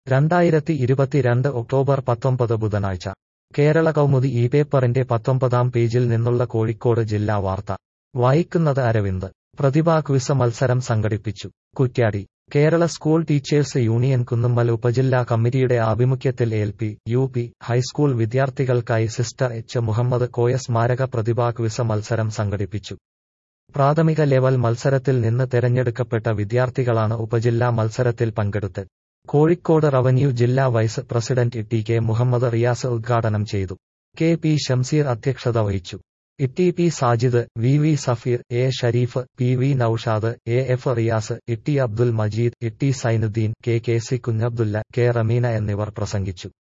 രണ്ടായിരത്തി ഇരുപത്തിരണ്ട് ഒക്ടോബർ പത്തൊമ്പത് ബുധനാഴ്ച കേരള കൗമുദി ഈ പേപ്പറിന്റെ പത്തൊമ്പതാം പേജിൽ നിന്നുള്ള കോഴിക്കോട് ജില്ലാ വാർത്ത വായിക്കുന്നത് അരവിന്ദ് പ്രതിഭാ ക്വിസ് മത്സരം സംഘടിപ്പിച്ചു Kuttiadi Kerala school teachers union Kunnummal ഉപജില്ലാ കമ്മിറ്റിയുടെ ആഭിമുഖ്യത്തിൽ L P U P high school വിദ്യാർത്ഥികൾക്കായി സിസ്റ്റർ എച്ച് മുഹമ്മദ് കോയ സ്മാരക പ്രതിഭാ ക്വിസ് മത്സരം സംഘടിപ്പിച്ചു പ്രാഥമിക ലെവൽ മത്സരത്തിൽ നിന്ന് തെരഞ്ഞെടുക്കപ്പെട്ട വിദ്യാർത്ഥികളാണ് ഉപജില്ലാ മത്സരത്തിൽ പങ്കെടുത്ത് കോഴിക്കോട് റവന്യൂ ജില്ലാ vice president T K Muhammad Riyas ഉദ്ഘാടനം ചെയ്തു കെ പി ഷംസീർ അധ്യക്ഷത വഹിച്ചു ഇട്ടി P Sajid V V Safeer A Shareef P V Noushad A F Riyas ഇട്ടി അബ്ദുൽ മജീദ് ഇട്ടി Zainuddin K K C Kunhabdulla K Rameena എന്നിവർ പ്രസംഗിച്ചു